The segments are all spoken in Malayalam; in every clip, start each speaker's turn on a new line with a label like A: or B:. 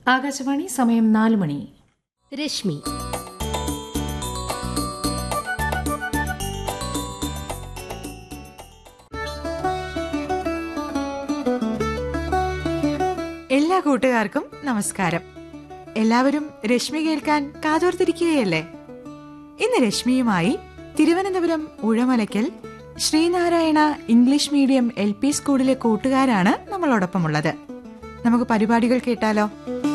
A: ആകാശവാണി സമയം നാല് മണി
B: രശ്മി
C: എല്ലാ കൂട്ടുകാർക്കും നമസ്കാരം എല്ലാവരും രശ്മി കേൾക്കാൻ കാതോർത്തിരിക്കുകയല്ലേ ഇന്ന് രശ്മിയുമായി Thiruvananthapuram Uzhamalakkal Sreenarayana English medium L P സ്കൂളിലെ കൂട്ടുകാരാണ് നമ്മളോടൊപ്പമുള്ളത് നമുക്ക് പരിപാടികൾ കേട്ടാലോ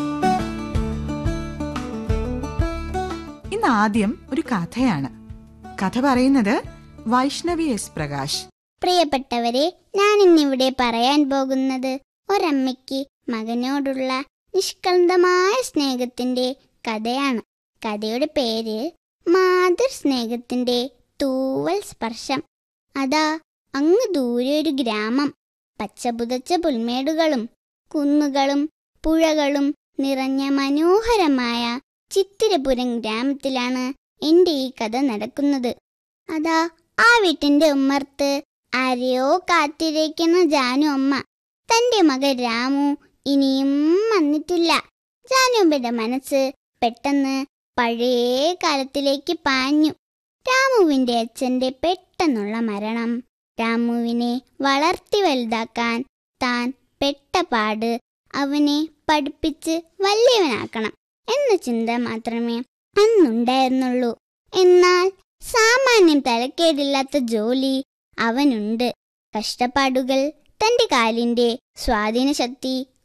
C: ഇന്ന് ആദ്യം ഒരു കഥയാണ് കഥ പറയുന്നത് വൈഷ്ണവി എസ് പ്രകാശ്
D: പ്രിയപ്പെട്ടവരെ ഞാൻ ഇന്നിവിടെ പറയാൻ പോകുന്നത് ഒരമ്മയ്ക്ക് മകനോടുള്ള നിഷ്കളങ്കമായ സ്നേഹത്തിന്റെ കഥയാണ് കഥയുടെ പേര് മാതൃ സ്നേഹത്തിന്റെ തൂവൽ സ്പർശം അതാ അങ്ങ് ദൂരെ ഒരു ഗ്രാമം പച്ചപുതച്ച പുൽമേടുകളും കുന്നുകളും പുഴകളും നിറഞ്ഞ മനോഹരമായ ചിത്തിരപുരം ഗ്രാമത്തിലാണ് എന്റെ ഈ കഥ നടക്കുന്നത് അതാ ആ വീട്ടിന്റെ ഉമ്മർത്ത് ആരെയോ കാത്തിരിക്കുന്ന ജാനു അമ്മ തന്റെ മകൻ രാമു ഇനിയും വന്നിട്ടില്ല ജാനുമ്മയുടെ മനസ്സ് പെട്ടെന്ന് പഴയ കാലത്തിലേക്ക് പാഞ്ഞു രാമുവിന്റെ അച്ഛന്റെ പെട്ടെന്നുള്ള മരണം രാമുവിനെ വളർത്തി വലുതാക്കാൻ താൻ പെട്ട പാട് അവനെ പഠിപ്പിച്ച് വലിയവനാക്കണം എന്ന ചിന്ത മാത്രമേ അന്നുണ്ടായിരുന്നുള്ളൂ എന്നാൽ സാമാന്യം തലക്കേടില്ലാത്ത ജോലി അവനുണ്ട് കഷ്ടപ്പാടുകൾ തന്റെ കാലിന്റെ സ്വാധീന ശക്തി